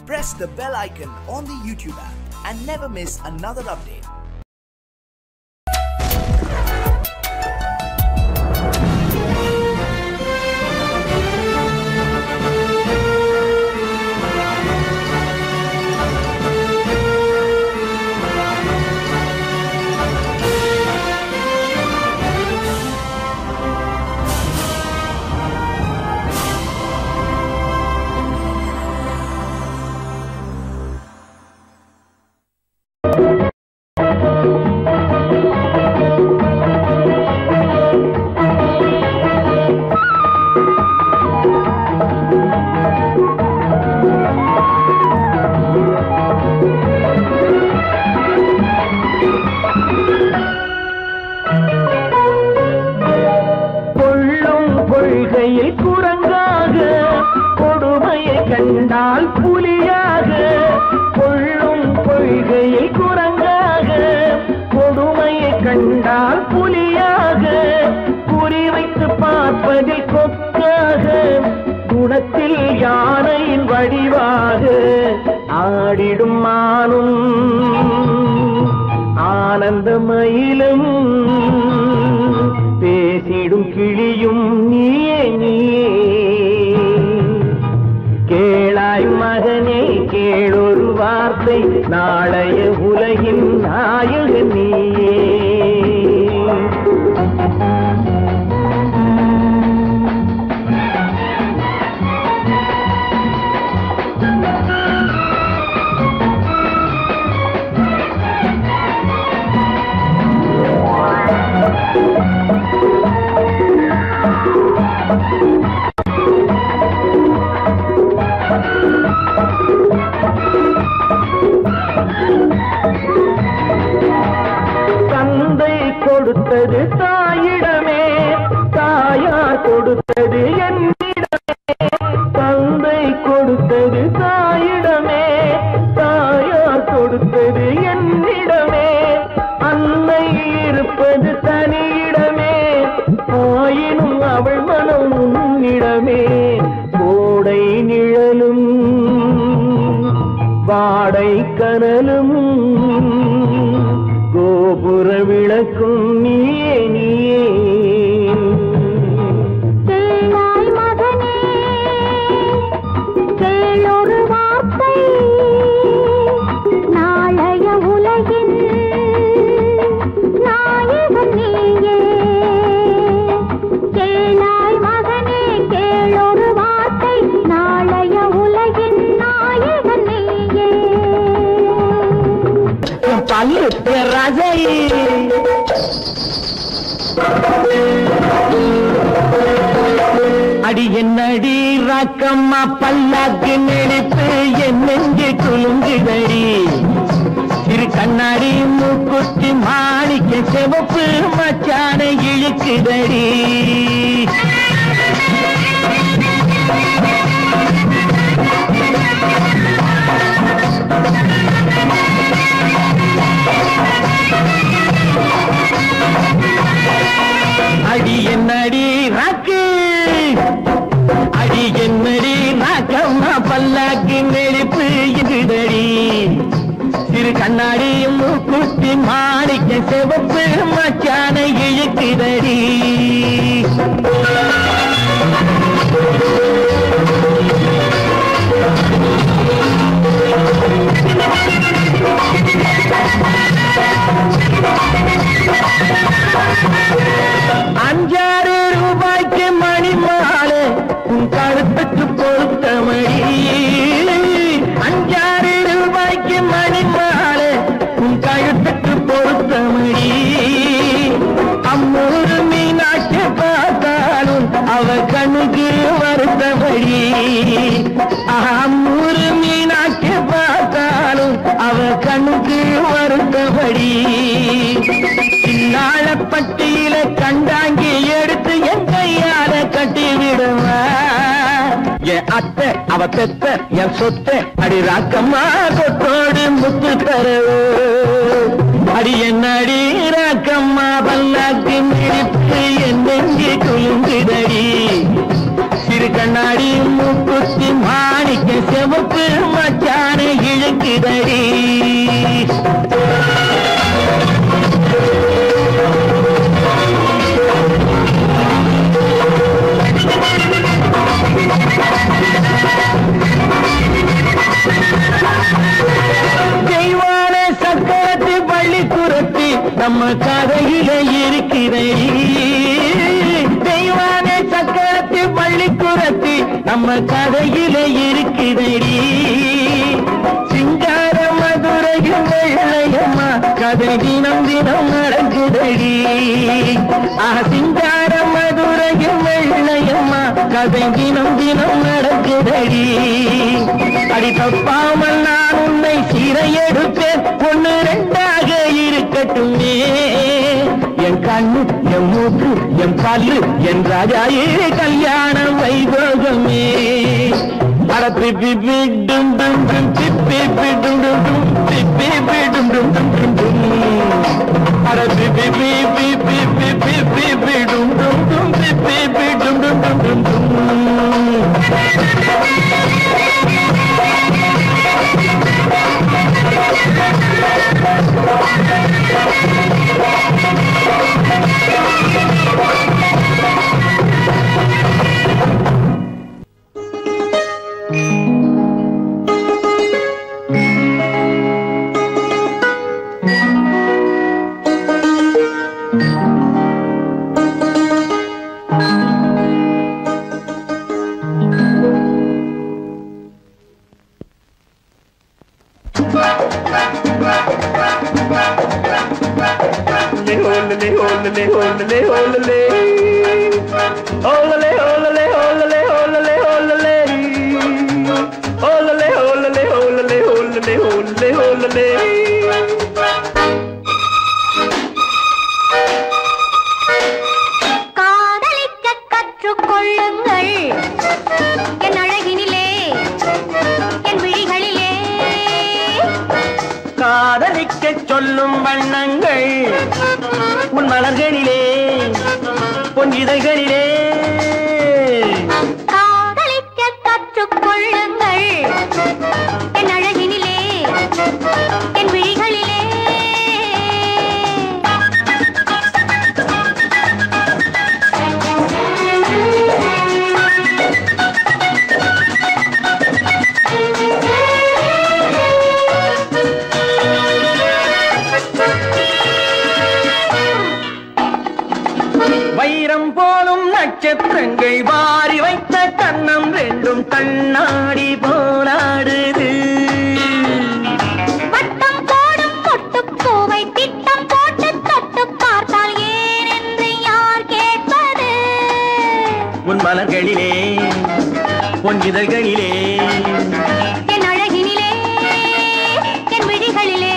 press the bell icon on the YouTube app and never miss another update. கொள்ளும் கொள்கையில் குரங்காக கொடுமையை கண்டால் புலியாக கொள்ளும் கொள்கையில் குரங்காக கொடுமையை கண்டால் புலியாக குறி வைத்து பார்ப்பதில் கொக்காக குணத்தில் யானையின் வடிவாக ஆடிடும் மானும் ஆனந்தமயிலும் பேசிடும் கிளியும் நீயே நீயே கேளாய் மகனே கேளொரு வார்த்தை நாளைய உலகின் நாயகன் நீயே தந்தை கொடுத்தது தாயிடமே தாயார் கொடுத்தது என்னிடமே தந்தை கொடுத்தது தாயிடமே தாயார் கொடுத்தது என்னிடமே அன்னை இருப்பது தனியிடமே ஆயினும் அவள் மனம் உன்னிடமே கோடை நிழலும் வாடை கனலும் கோபுர விளக்கும் நீயே நீயே கேளாய் மகனே கேளொரு வார்த்தை நாளைய உலகின் நாயகன் நீயே கேளாய் மகனே கேளொரு வார்த்தை நாளைய உலகின் நாயகன் நீயே பல்லு ரசை அடி என்னடி ராக்கம்மா பல்லாக்கு நெடுத்து என் நெஞ்சு குலுங்குதடி சிறு கண்ணாடி மூக்குத்தி மாணிக்க சிவப்பு மச்சான இழுக்குதடி அடி என்னடி ராக்கு அடி என்னடி ராக்கம்மா பல்லாக்கு நெருப்பு இதுதடி சிறு கண்ணாடி மூக்குத்தி மாணிக்க சிவப்பு மச்சான இழுக்குதடி அஞ்சாறு ரூபாய்க்கு மணி மாலை உன் கழுத்துக்கு பொறுத்த மணி அஞ்சாறு ரூபாய்க்கு மணி மாலை உன் கழுத்துக்கு பொறுத்த மணி அம்மூரு மீனாட்சி பார்த்தாலும் அவ கண்ணுக்கு வருத்தபடி அம்மூரு மீனாட்சி பார்த்தாலும் அவ கண்ணுக்கு வருத்தபடி சின்னாளப்பட்டியில கண்டாங்கி எடுத்து என் கையால கட்டி விடுவா என் அத்தை அவ பெத்த என் சொத்தை அடி ராக்கம்மா கொத்தோடு முத்து தரவு அடி என்னடி ராக்கம்மா பல்லாக்கு மிடிப்பு என் நெஞ்சு குலுங்குதடி சிறு கண்ணாடி மூக்குத்தி மாணிக்க செவப்பு மச்சா நம்ம கதையில இருக்குதடி சிங்கார மதுரையும் வெள்ளையம்மா கதை தினம் தினம் நடக்குதடி ஆ சிங்கார மதுரையும் வெள்ளையம்மா கதை தினம் தினம் நடக்குதடி அடி தப்பாமல் நான் உன்னை சிறை எடுப்பேன் ஒன்னு ரெண்டாக இருக்கட்டுமே என் கண்ணு என் மூக்கு என் பல்லு என் ராஜாயே கல்யாண வைபோகமே அட பிப்பி பிடும் டும் டும் பிப்பி பிடும் டும் டும் பிப்பி பிடும் டும் டும் டும் டும் அட பிப்பி பிப்பி பிப்பி பிப்பி பிடும் டும் டும் பிப்பி பிடும் டும் டும் டும் டும் காதலிக்க கற்றுக்கொள்ளுங்கள் என் அழகினிலே என் விழிகளிலே காதலிக்க சொல்லும் வண்ணங்கள் உன் மலர்களிலே பொன் இதழ்களிலே காதலிக்க கற்றுக்கொள்ளுங்கள் என் அழகினிலே என் விழிகளிலே வைரம் போலும் நட்சத்திரங்கள் வாரி வைத்த கண்ணம் ரெண்டும் கண்ணாடி போராடுது வட்டம் போடும் பொட்டுப் பூவை திட்டம் போட்டு தொட்டு பார்த்தால் ஏன் என்று யார் கேட்பது உன் மலர்களிலே பொன் இதழ்களிலே என் அழகினிலே என் விழிகளிலே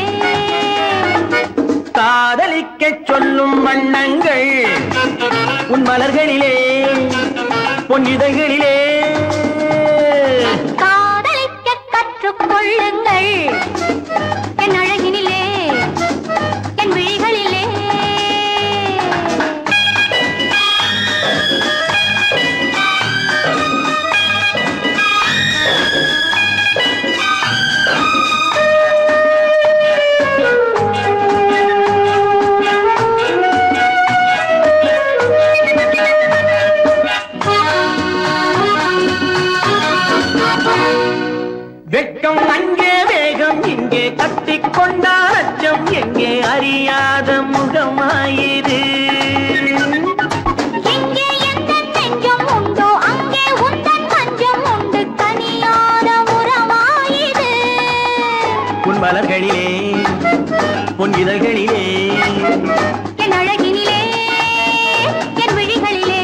காதலிக்க சொல்லும் வண்ணங்கள் உன் மலர்களிலே பொன் இதழ்களிலே காதலிக்க கற்றுக்கொள்ளுங்கள் என் அழகினிலே என் விழிகளிலே வெட்கம் அங்கே வேகம் இங்கே கட்டிக்கொண்டால் அச்சம் எங்கே அறியாத முகமாயிரு எங்கே எந்த நெஞ்சம் உண்டோ அங்கே உந்தன் மஞ்சம் உண்டு தனியாத உறவாயிது உன் மலர்களிலே பொன் இதழ்களிலே என் அழகினிலே என் விழிகளிலே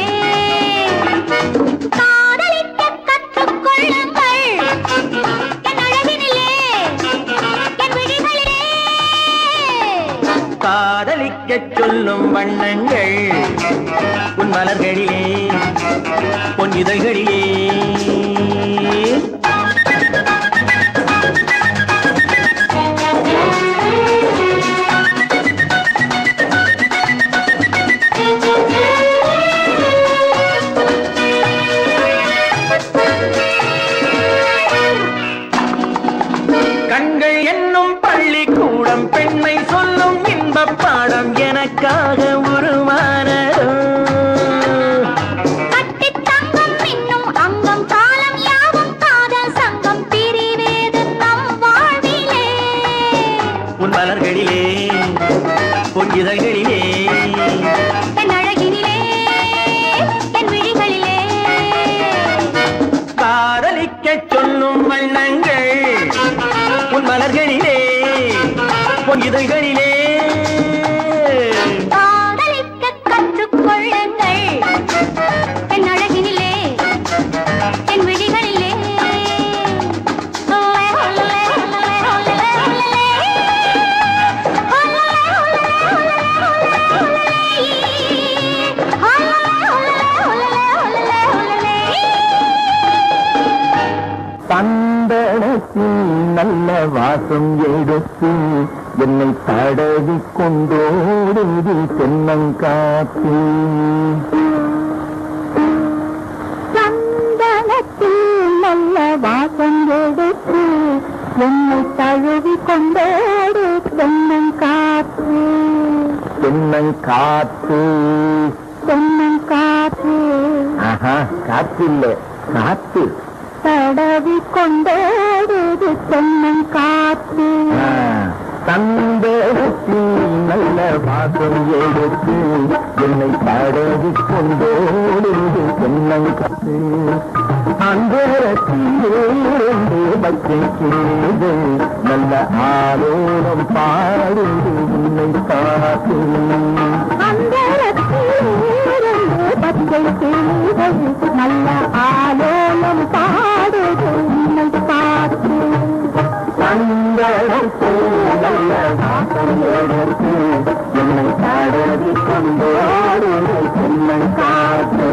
காதலிக்க கற்றுக்கொள்ளுங்கள் என் அழகினிலே என் விழிகளிலே காதலிக்கச் சொல்லும் வண்ணங்கள் உன் மலர்களிலே பொன் இதழ்களிலே கண்கள் என்னும் பள்ளிக்கூடம் பெண்மை சொல்லும் இன்பப் பாடம் எனக்காக உருவானதோ கட்டித் தங்கம் மின்னும் அங்கம் காலம் யாவும் காதல் சங்கம் பிரிவேது நம் வாழ்விலே உன் மலர்களிலே பொன் இதழ்களிலே என் அழகினிலே என் விழிகளிலே வண்ணங்கள் உன் மலர்களிலே உன் இதழ்களிலே காதலிக்க கற்றுக்கொள்ளுங்கள் என் அழகினிலே என் விழிகளிலே ஒல்லே, ஒல்லே, ஒல்லே, ஒல்லே, ஒல்லே. ஒல்லே, ஒல்லே, ஒல்லே, ஒல்லே, ஒல்லே. ஒல்லே, ஒல்லே, ஒல்லே, ஒல்லே. சந்தனத்தின் நல்ல வாசம் எடுத்து என்னை தடவி கொண்டோடுது தென்னங்காத்து சந்தனத்தில் நல்ல வாசம் எடுத்து என்னை தழுவி கொண்டோடு தென்னங் காற்று தென்னங்காத்து தென்னங் காற்று ஆஹா காத்து இல்ல காத்து தடவி கொண்டோடுது தென்னங் காற்று ஆ, சந்தனத்தின் நல்ல வாசம் எடுத்து என்னை தடவி கொண்டோடுது தென்னங்காத்து அந்தரத்திலிருந்து பச்சை கிளீது நல்ல ஆரோரம் பாடுது உன்னை காத்து அந்தரத்திலிருந்து பச்சை கிளிகள் நல்ல ஆலோலம் பாடுது உன்னை பார்த்து சந்தனத்தில் நல்ல வாசம் எடுத்து என்னை தடவி கொண்டோடுது தென்னங்காத்து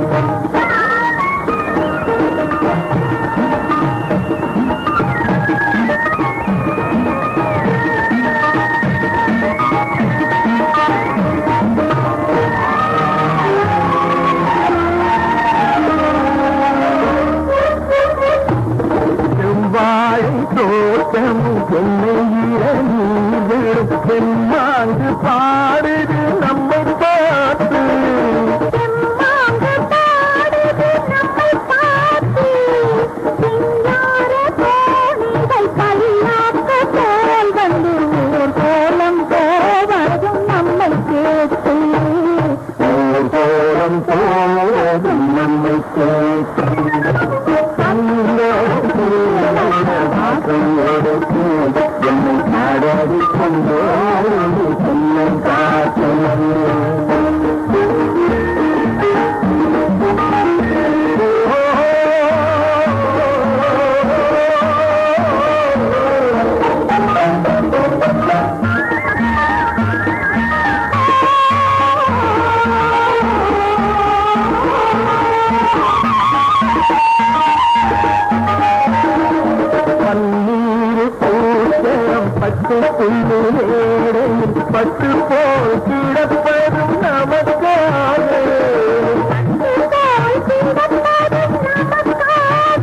செவ்வாழை தோட்டம் என்னை இறங்கிடும் தென்மாங்கு பாடுது நம்மை பார்த்து செம்மாங்கு பாடுது நம்மை பார்த்து சிங்கார தோணிகள் கல்லாக்க போல் வந்து ஊர் கோலம் போவதும் நம்மை கேட்டு ஊர் கோலம் போவதும் நம்மை கேட்டு வாசம் எடுத்து என்னை தடவி கொண்டோடு தென்னன் காத்து பன்னீர் பூசம் பட்டு புல்லு வேடையில் பட்டு போல் கிடப்பதும் நமக்காக போல் கிடப்பதும் நமக்காக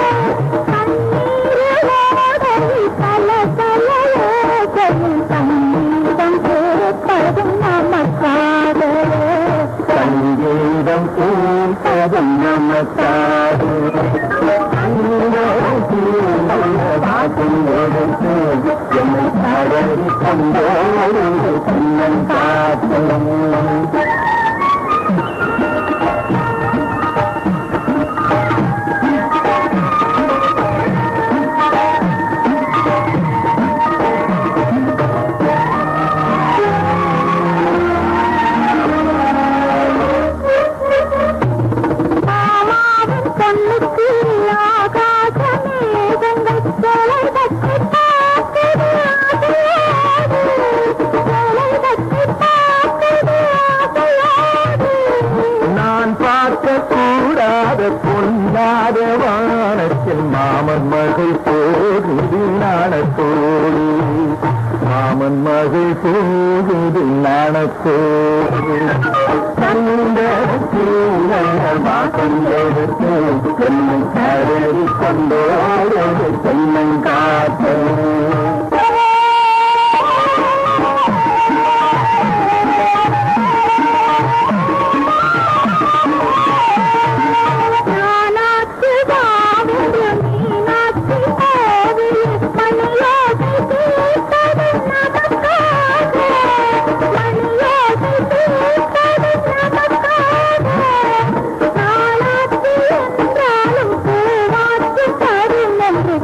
கண்ணீரோடை பல பல ஓசையில் சங்கீதம் கேட்பதும் நமக்காக சங்கீதம் பூப்பதும் நமக்காக வாசம் எடுத்து என்னை தடவி கொண்டோடு தென்னன் காத்து மாமாவின் பொண்ணுக்கு ஆகாச மேகங்கள் தொலை தட்டி பார்க்குது ஆசையோடு. தொலை தட்டி பார்க்குது ஆசையோடு. நான் பார்க்க கூடாத பொன்னாத வானத்தில் மாமன் மகள் போகுது நாணத்தோடு மாமன் மகள் போகுது நாணத்தோடு வாசம் எடுத்து என்னை கருதி கொண்டோடு தென்னங்காத்து நானாச்சு வாவிடு மீனாட்சி கோவில் மணியோசை தீர்த்தது நமக்காக மணியோசை தீர்த்தது நமக்காக நானாச்சு என்றாலும் பூவாச்சு தரும் என்று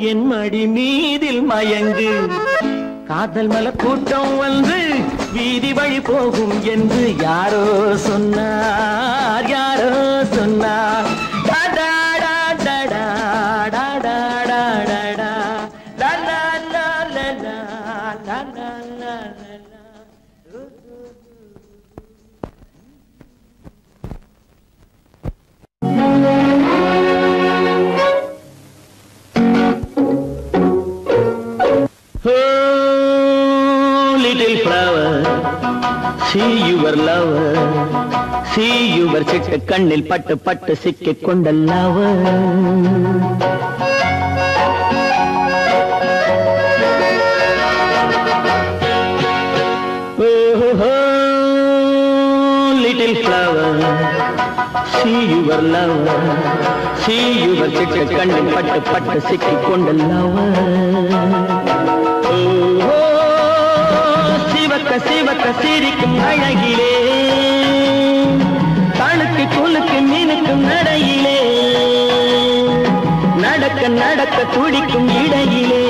என் மடி மீதில் மயங்கு காதல் மல கூட்டம் வந்து வீதி வழி போகும் என்று யாரோ சொன்னார் யாரோ சொன்னார் டடடா டடா டடா டடடா லலா லலலா லலா லலலா. Oh, little flower, see your lover, see your சிட்டு கண்ணில் பட்டு பட்டு சிக்கிக் கொண்ட lover. Oh, oh, little flower, see your lover, see your சிட்டு கண்ணில் பட்டு பட்டு சிக்கிக் கொண்ட lover. ஓ, சிவக்க சிவக்க சிரிக்கும் அழகிலே தழுக்கு குலுக்கு மீனுக்கும் நடையிலே நடக்க நடக்க துடிக்கும் இடையிலே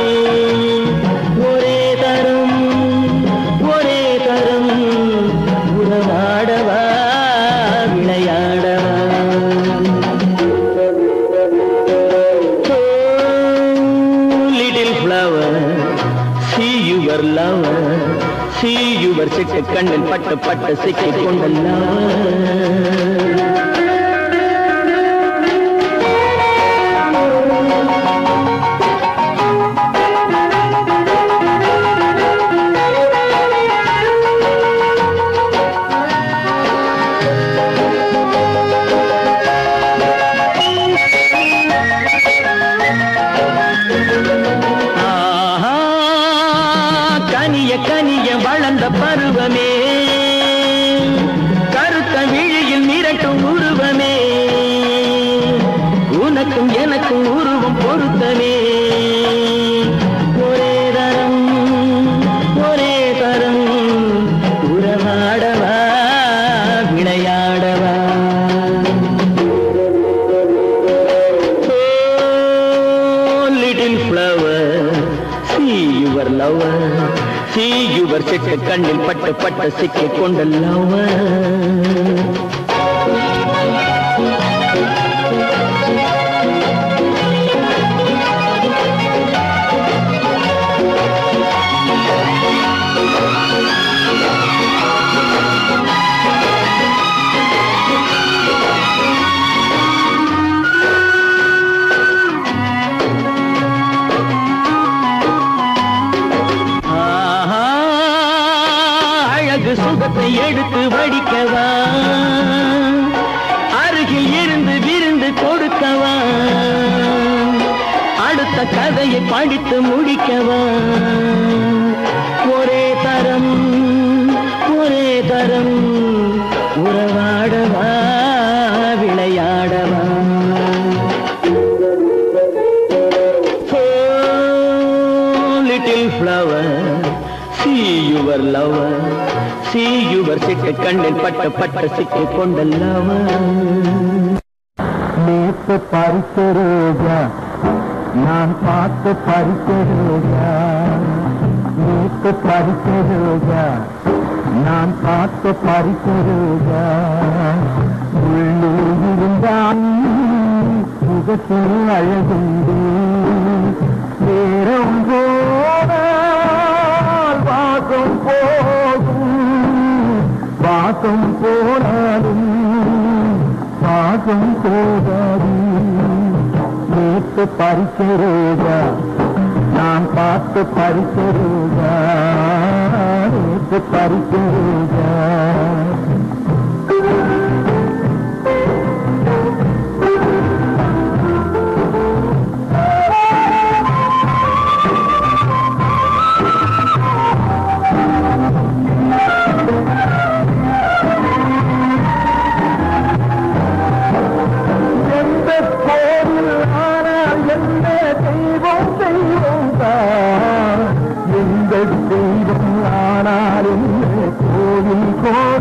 ஒரே தரம் ஒரே தரம் உறவாடவா விளையாடவா little flower, see your lover, see your சிட்டு கண்ணில் பட்டு பட்டு சிக்கிக் கொண்ட lover. ஆஹா, கனிய கனிய வளர்ந்த பருவமே கருத்த விழியில் மிரட்டும் உருவமே உனக்கும் எனக்கும் உருவம் பொருத்தமே ஒரே தரம் ஒரே தரம் உறவாடவா விளையாடவா Oh, little flower, see your lover, see your சிட்டு கண்ணில் பட்டு பட்டு சிக்கிக் கொண்ட lover. ஆஹா, அழகு சுகத்தை எடுத்து வடிக்கவா அருகில் இருந்து விருந்து கொடுக்கவா அடுத்த கதையை படித்து முடிக்கவா ஒரே தரம் ஒரே தரம் உறவாடவா விளையாடவா Oh, little flower, see your lover, see your சிட்டு கண்ணில் பட்டு பட்டு சிக்கிக் கொண்ட lover. நேத்து பறித்த ரோஜா நான் பார்த்து பறித்த ரோஜா நேத்து பறித்த ரோஜா நான் பார்த்து பறித்த ரோஜா உள்ளே இருந்தான் முகத்தில் அழகுண்டு நேரம் போனால் வாசம் போகும் வாசம் போனாலும் பாகம் போகாது நேற்று பறிச்ச ரோஜா நான் பார்த்து பறிச்ச ரோஜா நேற்று பறிச்ச ரோஜா எந்த கோவில் ஆனால் எந்த தெய்வம் தெய்வம் தான் எந்த தெய்வம் ஆனால் என்ன கோவில் கோவில்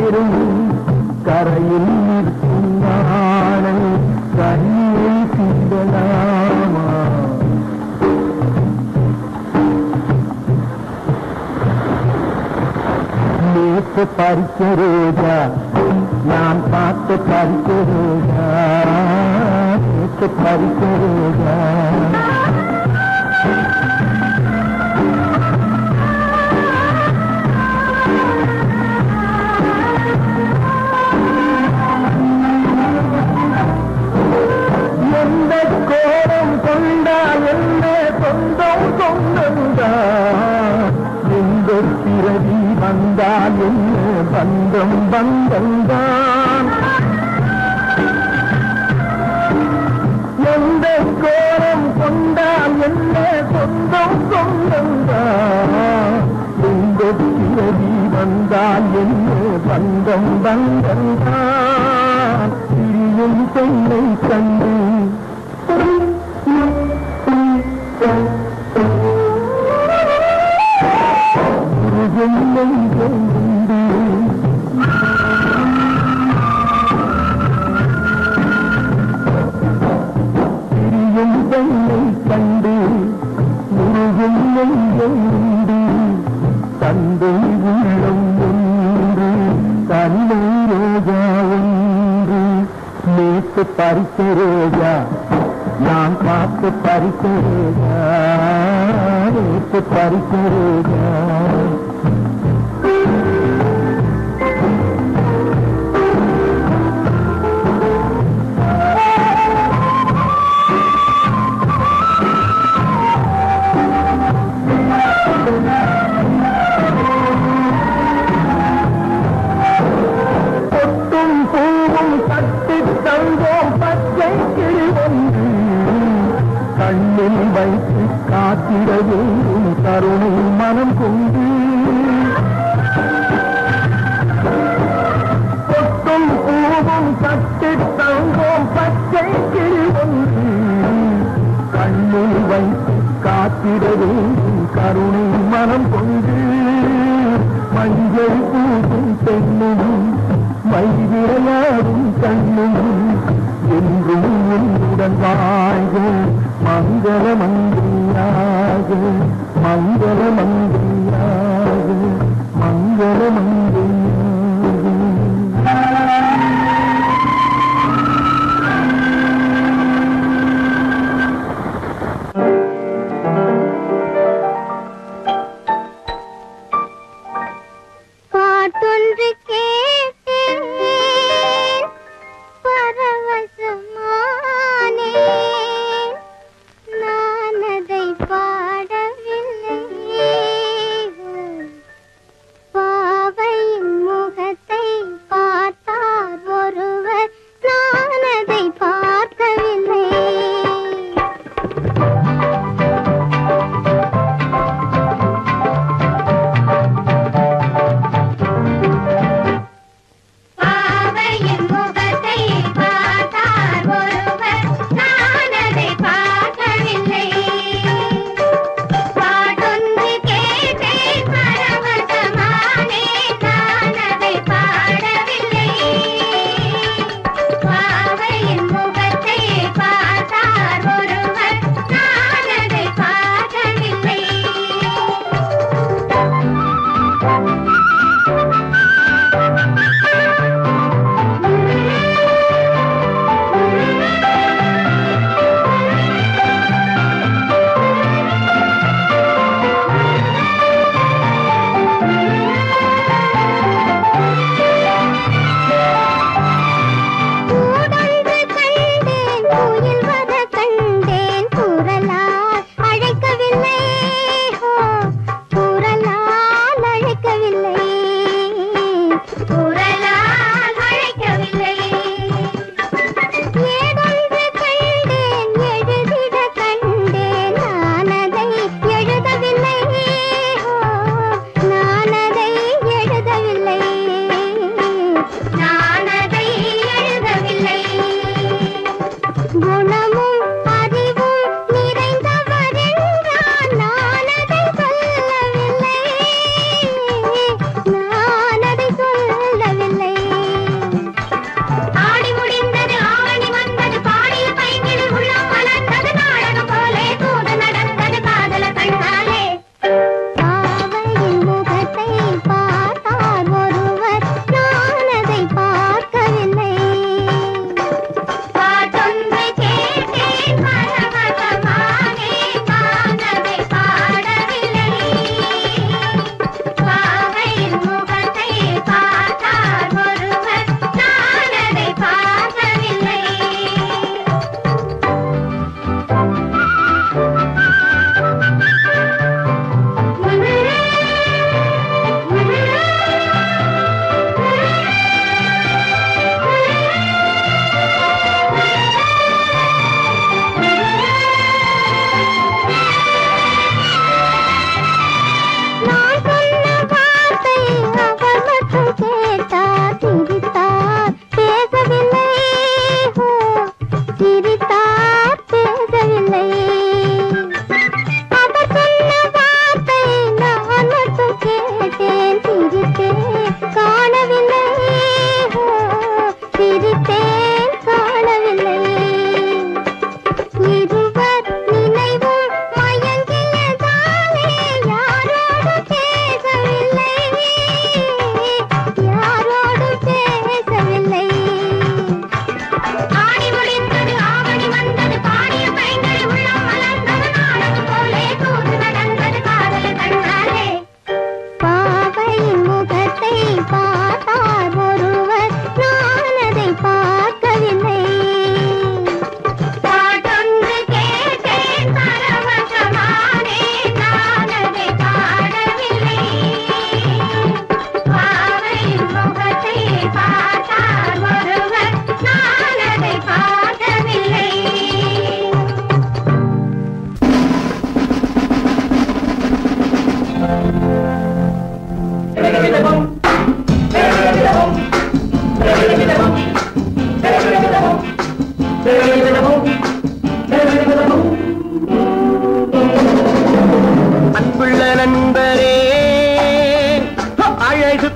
சேரும் கரையில் நிற்கும் நாளை கண்ணியை சிந்தலாமா நேற்று பறிக்க ரோஜா நான் பார்த்து பறிக்க ரோஜா நேற்று பறிக்க ரோஜா எந்த கோலம் கொண்டா என்ன சொந்தம் சொந்தந்தா எந்த பிறவி வந்தால் என்ன பந்தம் பந்தந்தான் எந்த கோலம் கொண்டால் என்ன சொந்தம் சொந்தந்தான் எந்த பிறவி வந்தால் என்ன பந்தம் பந்தந்தான் பிரியும் பெண்ணை கண்டு முருகன் நெஞ்சம் உண்டு பிரியும் பெண்ணை கண்டு முருகும் நெஞ்சம் உண்டு தந்தை உள்ளம் ஒன்று தன்னை ரோஜா ஒன்று நேற்று பறித்த ரோஜா நான் பார்த்து பறித்த ரோஜா நேற்று பறித்த ரோஜா பொட்டும் பூவும் தட்டி தந்தோம் பச்சை கிளி ஒன்று கண்ணில் வைத்து காத்திட வேண்டும் கருணை மனம் கொண்டு பொட்டும் பூவும் தட்டி தந்தோம் பச்சை கிளி ஒன்று கண்ணில் வைத்து காத்திட வேண்டும் கருணை மனம் கொண்டு மஞ்சள் பூசும் பெண்ணும் மைவிரையாடும் கண்ணும் என்றும் உன்னுடன் வாழ்க மங்கள மந்திரியாக மங்கள மந்திரியாக மங்கள மந்திரியாக பாட்டொன்று கேட்டேன் பரவசமானேன் நான் அதை பாடவில்லை பாவையின்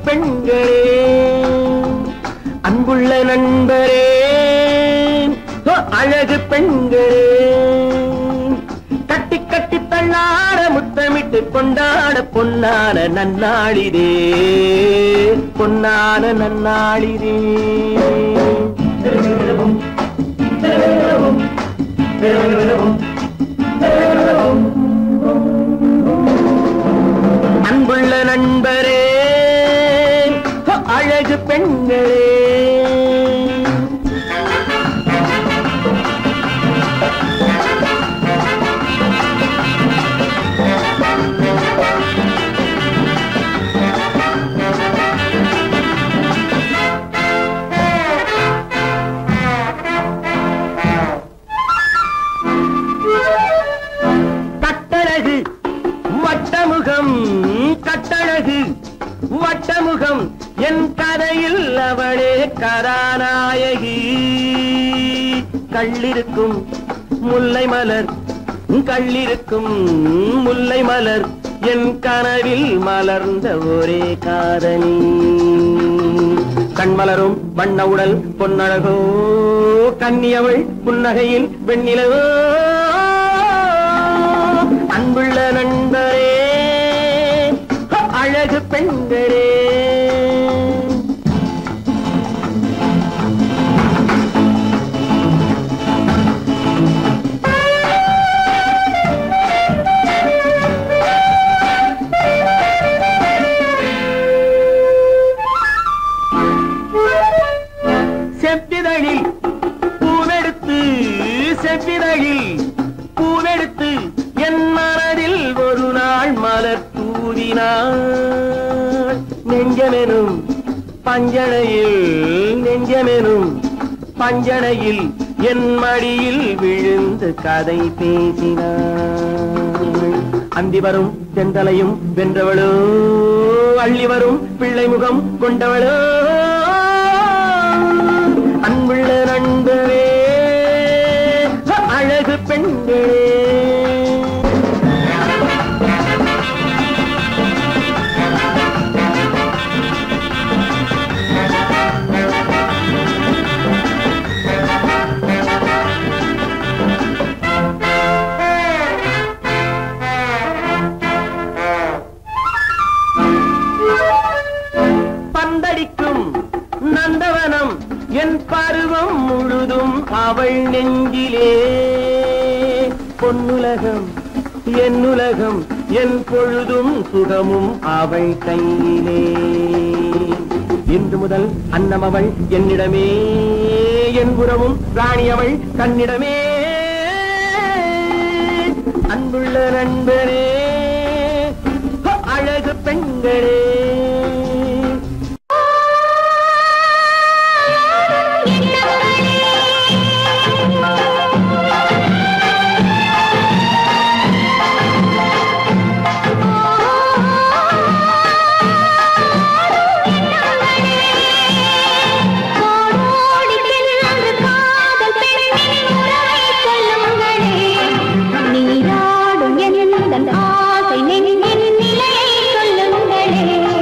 பெண்களே அன்புள்ள நண்பரே ஓ, அழகு பெண்களே கட்டி கட்டி தள்ளாட முத்தமிட்டு கொண்டாட பொன்னான நன்னாளிதே பொன்னான நன்னாளிதே அன்புள்ள நண்பரே ஓ, அழகு பெண்களே கட்டழகு வட்டமுகம் கட்டழகு வட்டமுகம் என் கதையில் அவளே கதாநாயகி கள்ளிருக்கும் முல்லை மலர் கள்ளிருக்கும் முல்லை மலர் என் கனவில் மலர்ந்த ஒரே காதலி கண்மலரும் வண்ண உடல் பொன்னழகோ கன்னியவள் புன்னகையில் வெண்ணிலவோ அன்புள்ள நண்பரே அழகு பெண்களே செவ்விதழில் பூவெடுத்து செவ்விதழில் பூவெடுத்து என் மனதில் ஒரு நாள் மலர் தூவினாள் நெஞ்சமெனும் பஞ்சனையில் நெஞ்சமெனும் பஞ்சனையில் என் மடியில் விழுந்து கதை பேசினாள் அந்தி வரும் செந்தலையும் வென்றவளோ அள்ளி வரும் பிள்ளை முகம் கொண்டவளோ அன்புள்ள நண்பரே அழகு பெண்களே பந்தடிக்கும் நந்தவனம் என் பருவம் முழுதும் அவள் நெஞ்சிலே பொன்னுலகம் என்னுலகம் என் பொழுதும் சுகமும் அவள் கையிலே இன்று முதல் அன்னம் அவள் என்னிடமே என் புறமும் ராணி அவள் கண்ணிடமே அன்புள்ள நண்பரே அழகு பெண்களே ஓடோடி சென்று காதல் பெண்ணின் உறவை சொல்லுங்களே நீராடும் எந்தன் ஆசை நெஞ்சின் நிலையை சொல்லுங்களே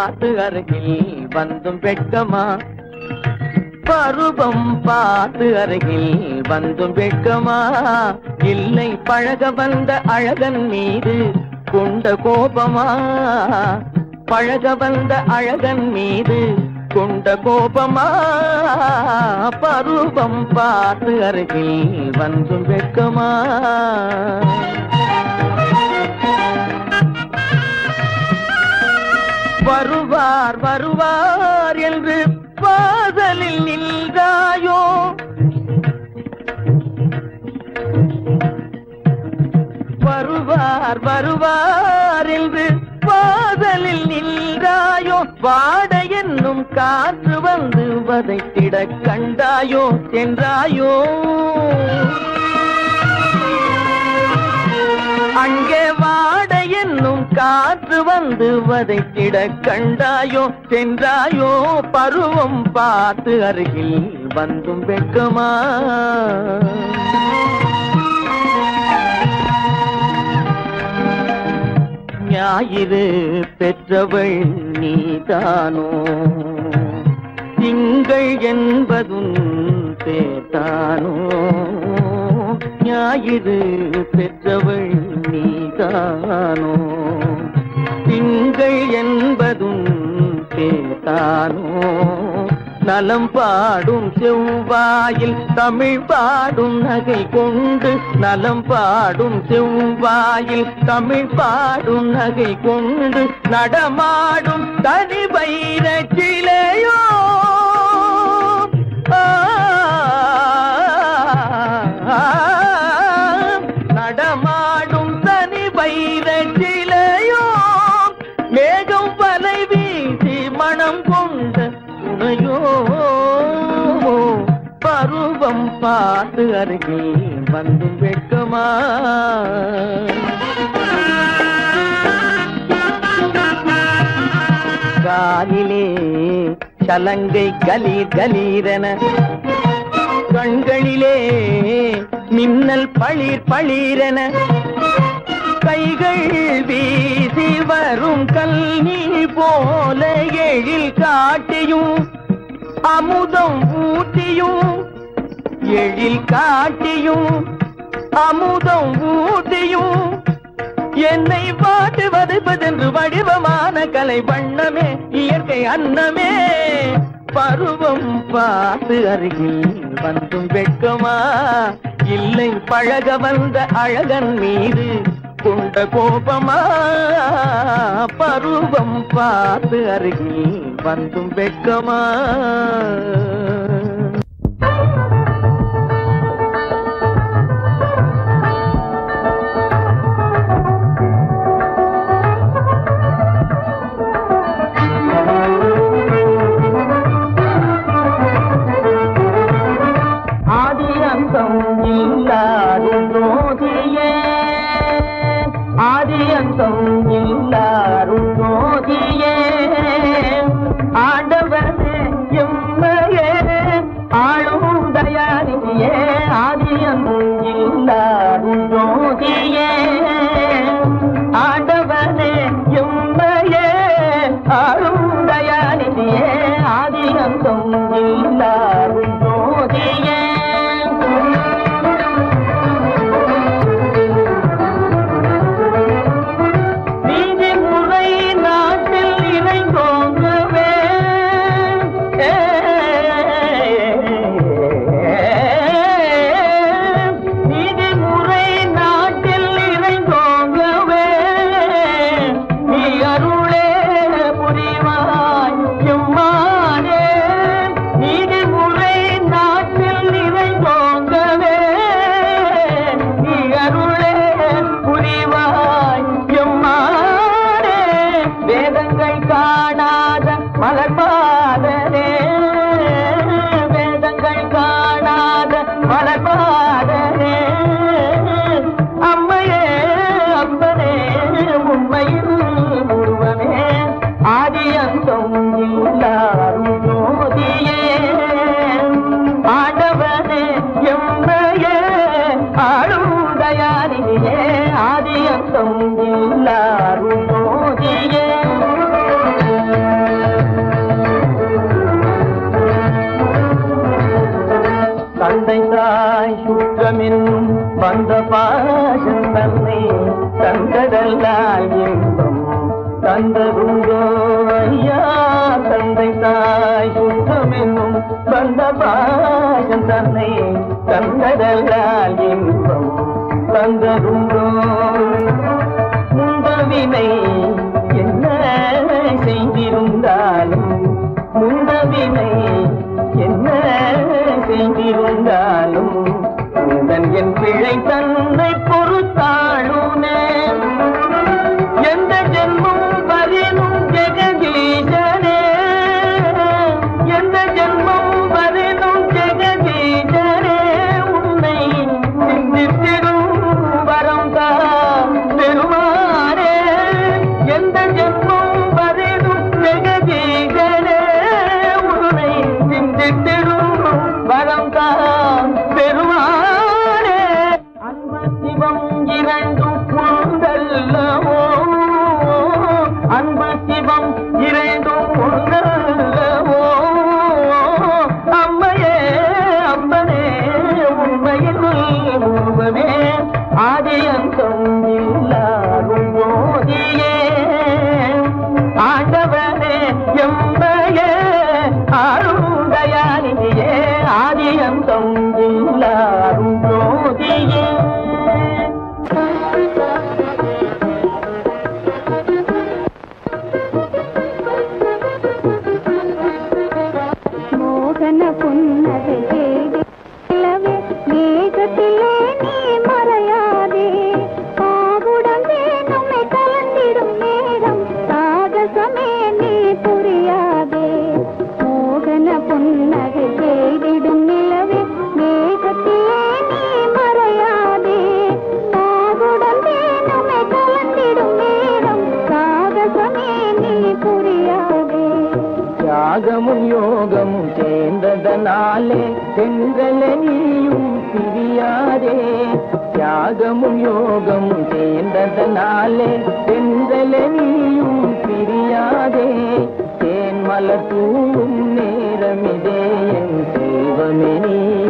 பார்த்து அருகில் வந்தும் வெட்கமா பருவம் பார்த்து அருகில் வந்தும் வெட்கமா இல்லை பழக வந்த அழகன் மீது கொண்ட கோபமா பழக வந்த அழகன் மீது கொண்ட கோபமா பருவம் பார்த்து அருகில் வந்தும் வெட்கமா வருவார் வருவார் என்று வாசலில் நின்றாயோ வருவார் வருவார் என்று வாசலில் நின்றாயோ வாட என்னும் காற்று வந்து வதைத்திட கண்டாயோ சென்றாயோ அங்கே வாட என்னும் காற்று வந்து வதைத்திட கண்டாயோ சென்றாயோ பருவம் பார்த்து அருகில் வந்தும் வெட்கமா ஞாயிறு பெற்றவள் நீதானோ திங்கள் என்பதும் பேத்தானோ ஞாயிறு பெற்றவள் நீதானோ திங்கள் என்பதும் பேத்தானோ நலம் பாடும் செவ்வாயில் தமிழ் பாடும் நகை கொண்டு நலம் பாடும் செவ்வாயில் தமிழ் பாடும் நகை கொண்டு நடமாடும் தனி வைர சிலையோ ஆ, நடமாடும் தனி வைர சிலையோ மேகம் வலை வீசி மனம் கொண்ட துணையோ பருவம் பார்த்து அருகில் வந்தும் வெட்கமா காலிலே சலங்கை கலீர் கலீரென கண்களிலே மின்னல் பளிர் பளிரென கைகள் வீசி வரும் கல்வி போல எழில் காட்டியும் அமுதம் ஊட்டியும் எழில் காட்டியும் அமுதம் ஊட்டியும் என்னை பாட்டு வதைப்பதென்று வடிவமான கலை வண்ணமே இயற்கை அன்னமே பருவம் பார்த்து அருகில் வந்தும் வெட்கமா இல்லை பழக வந்த அழகன் மீது கொண்ட கோபமா பருவம் பார்த்து அருகில் வந்தும் வெட்கமா ஆதி அந்தம் இல்லாரும் ஜோதியே ஆதி அந்தம் இல்லாரும் ஜோதியே ஆண்டவனே எம்மையே தாய் சுற்றமென்னும் வந்த பாசம் தன்னை தந்ததல்லால் இன்பம் தந்ததுண்டோ ஐயா தந்தை தாய் சுற்றமென்னும் வந்த பாசம் தன்னை தந்ததல்லால் இன்பம் தந்ததுண்டோ முந்தவினை என்ன செய்திருந்தாலும் முந்தவினை என்ன செய்திருந்தாலும் உந்தன் என் பிழை தன்னை பொறுத்தாளுமே எந்த ஜென்மம் வரினும் ஜெகதீசனே எந்த ஜென்மம் வரினும் ஜெகதீசனே உன்னை சிந்தித்திடும் வரம் தா பெருமானே எந்த ஜென்மம் வரினும் ஜெகதீசனே உன்னை சிந்தித்திடும் வரம் தா பெருமானே அன்பு சிவம் இரண்டும் உண்டல்லவோ அன்பு சிவம் இரண்டும் உண்டல்லவோ அம்மையே அம்மனே உண்மையில் உருவமே ஆதியந்தம் இல்லாரும் போதியே ஆண்டவனே எம்மையே ஆளுந்தயானியே ஆதியந்தம் இல்லாரும் ஜோதியே மோகன புன்னகை செய்து நிலவே மேகத்திலே நீ மறையாதே ஆகுடமே நம்மை கலந்திடும் நேரம் சாகசமே நீ புரியாதே மோகன புன்னகை செய்திடும் நிலவே மேகத்திலே நீ மறையாதே ஆகுடமே நம்மை கலந்திடும் நேரம் சாகசமே நீ புரியாதே தியாகமும் யோகமும் சேர்ந்ததனாலே தென்றல நீயும் பிரியாதே தியாகமும் யோகமும் சேர்ந்ததனாலே தென்றல நீயும் பிரியாதே தேன் மலர் தூவும் நேரமிதே என் செல்வமே நீ